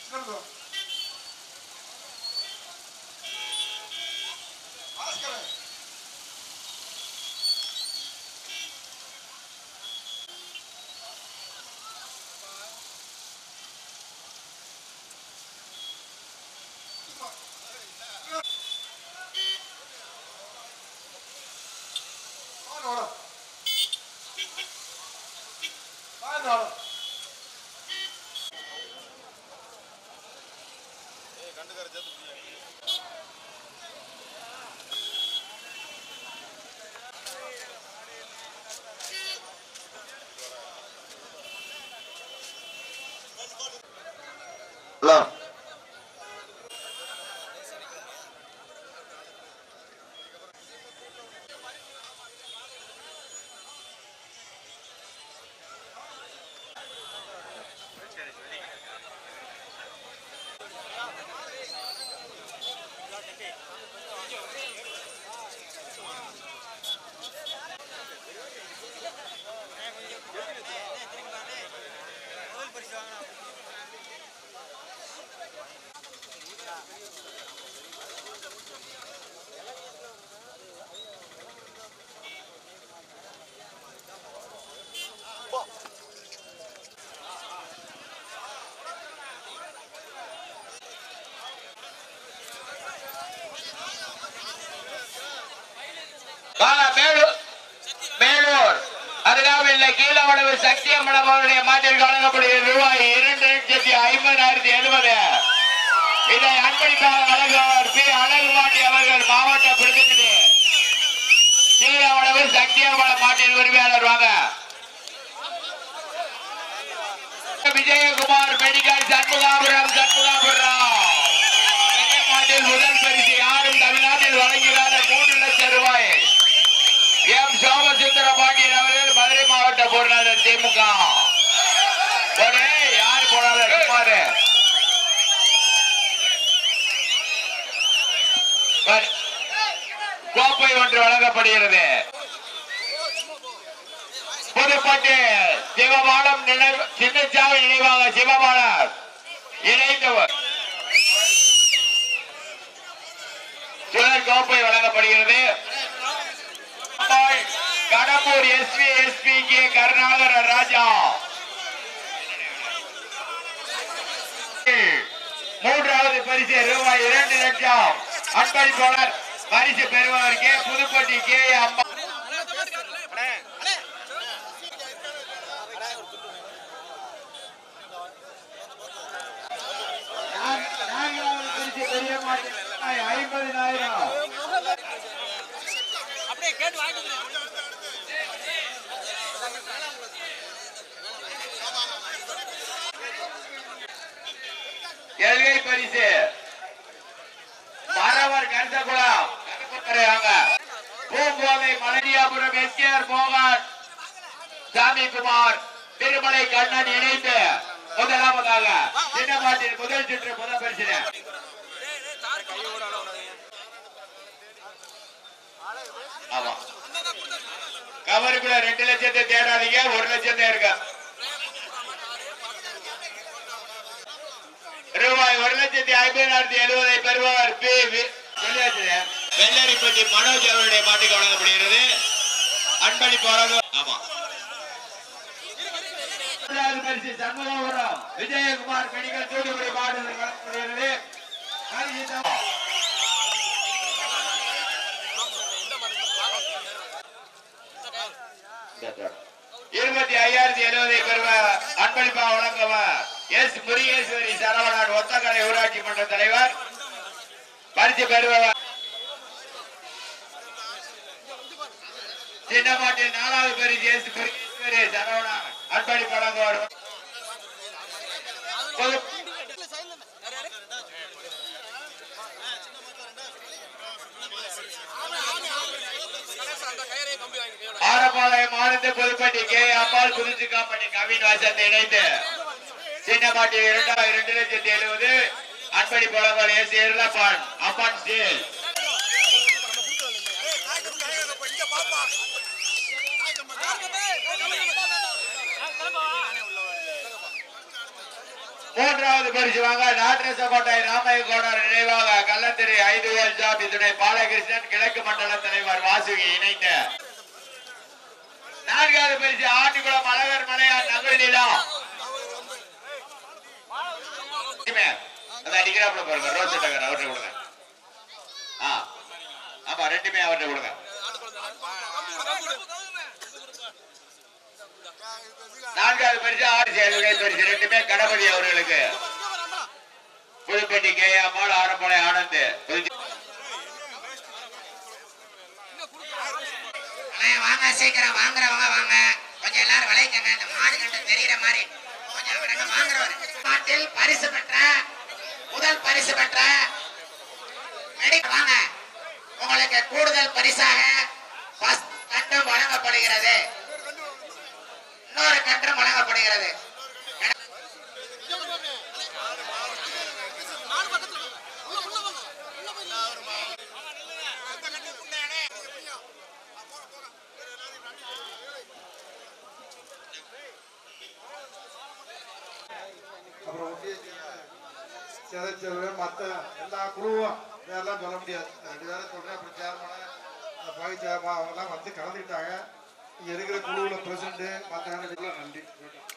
Hello காலா மேலூர் மேலூர் அருகாமையில் கீழவளவு சக்தி அம்மனம் அவருடைய மாட்டிற்கு வழங்கப்படுகிற ரூபாய் இரண்டு லட்சத்தி ஐம்பதாயிரத்தி எழுபது இதை அன்பளிப்பாக வழங்குவார் பி அழகுமாட்டி அவர்கள் மாவட்ட பிரதிநிதி கீழவளவு சக்தி அம்மனம் மாட்டின் உரிமையாளர் வாங்க விஜயகுமார் மெடிக்கல் சண்முகாபுரம் சண்முகாபுரம் மாட்டில் முதல் பரிசு யாரும் தமிழ்நாட்டில் வழங்கிறாத மூன்று லட்சம் ரூபாய் எம் சோமசுந்தர பாண்டியன் அவர்கள் மதுரை மாவட்ட பொருளாளர் திமுக போடு, யார் போனாலும் சுமாரு வரு. கோப்பை ஒன்று வழங்கப்படுகிறது புதுப்பட்டு சிவபாலம் நினைவு சின்னச்சாமி நினைவாக சிவபாலம் இணைந்தவர் சுழல் கோப்பை வழங்கப்படுகிறது Kadambur SP SP K Karunakara Raja மூன்றாவது பரிசு ரூபாய் இரண்டு லட்சம் அன்பளிப்பாளர் பரிசு பெறுவதற்கு புதுப்பட்டி கே அம்மா நான்காவது பரிசு பெரிய மாட்டேன் ஐம்பதினாயிரம் அப்படியே கேட்டு வாங்கிட்டு எல்கை பரிசு மரவர் கருத்தகுளம் வாங்க பூங்கோதை மலனியாபுரம் எஸ்கேஆர் மோகன் சாமிக்குமார் திருமலை கண்ணன் இணைந்து முதலாவதாக சின்னமாட்டின் முதல் சுற்று முதல் பரிசு ஆமா கவருக்குள்ள ரெண்டு லட்சத்தை தேடாதீங்க ஒரு லட்சம் தான் இருக்கு ரூபாய் ஒரு லட்சத்தி ஐம்பதாயிரத்தி எழுபதை பெறுபவர் பி வி- சொல்லியாச்சு. வெள்ளரிப்பட்டி மனோஜ் அவருடைய மாட்டுக்கு வழங்கப்படுகிறது அன்பளிப்பு வழங்க ஆமா மூன்றாவது பரிசு சண்முகபுரம் விஜயகுமார் மெடிக்கல் தூத்துக்குடி மாவட்டத்தில் வழங்கப்படுகிறது பரிசு தம்- இருபத்தி ஐயாயிரத்தி எழுபதை பெறுவ அன்பளிப்பாக வழங்குவர் எஸ் முருகேஸ்வரி சரவணன் ஒத்தக்கரை ஊராட்சி மன்ற தலைவர் பரிசு பெறுபவர் சின்னமாட்டில் நாலாவது பரிசு எஸ் முருகேஸ்வரி சரவணன் அன்பளிப்பு வழங்குவார் பொது- அந்த கயிறை கம்பி வாங்கி ஆரப்பாளையம் ஆனந்த புதுப்பட்டி கே அம்பாள் புதுச்சு காப்பட்டி கவின் வசத்தை இணைந்து சின்னமாட்டி இரண்டாயிரம் இரண்டு லட்சத்தி எழுபது அன்படி புலவர் எஸ் எருளப்பான் அப்பான் ஸ்டீல் மூன்றாவது பரிசு வாங்க நாட்டரசக்கோட்டை ராமைய கோடார் நினைவாக கள்ளத்திரி ஐந்து வேல் ஜாபி துணை பாலகிருஷ்ணன் கிழக்கு மண்டல தலைவர் வாசுகி இணைந்த நான்காவது பரிசு ஆண்டிக்குளம் அழகர் மலையார் நகர் நிலா அதை அடிக்கிறாப்புல பாருங்க ரோஸ் டகர் அவர்கிட்ட கொடுங்க ஆ ஆமா ரெண்டுமே அவர்கிட்ட கொடுங்க நான்காவது பரிசு ஆறு சேவை பரிசு ரெண்டுமே கணபதி அவர்களுக்கு புதுப்பட்டி கே அம்மாள் ஆரம்பலை ஆனந்த் புதுச்சி- அண்ணே, வாங்க சீக்கிரம் வாங்குறவங்க வாங்க கொஞ்சம் எல்லாரும் விளைவிக்கங்க இந்த மாடு கண்டு தெரியற மாதிரி கொஞ்சம் விடுங்க வாங்குறவர் மாட்டில் பரிசு பெற்ற முதல் பரிசு பெற்ற மெடிக் வாங்க உங்களுக்கு கூடுதல் பரிசாக பஸ் கன்று வழங்கப்படுகிறது இன்னொரு கன்று வழங்கப்படுகிறது அப்புறம் ஒன்றிய செதச்செல்வன் மற்ற எல்லா குழுவும் இதெல்லாம் சொல்ல முடியாது ரெண்டு பேரும் சொல்றேன் அப்புறம் சேர்மனை பகுதி சேர்மா அவங்கெல்லாம் வந்து கலந்துக்கிட்டாங்க இங்க இருக்கிற குழுவில் பிரசிடண்ட் மற்ற நன்றி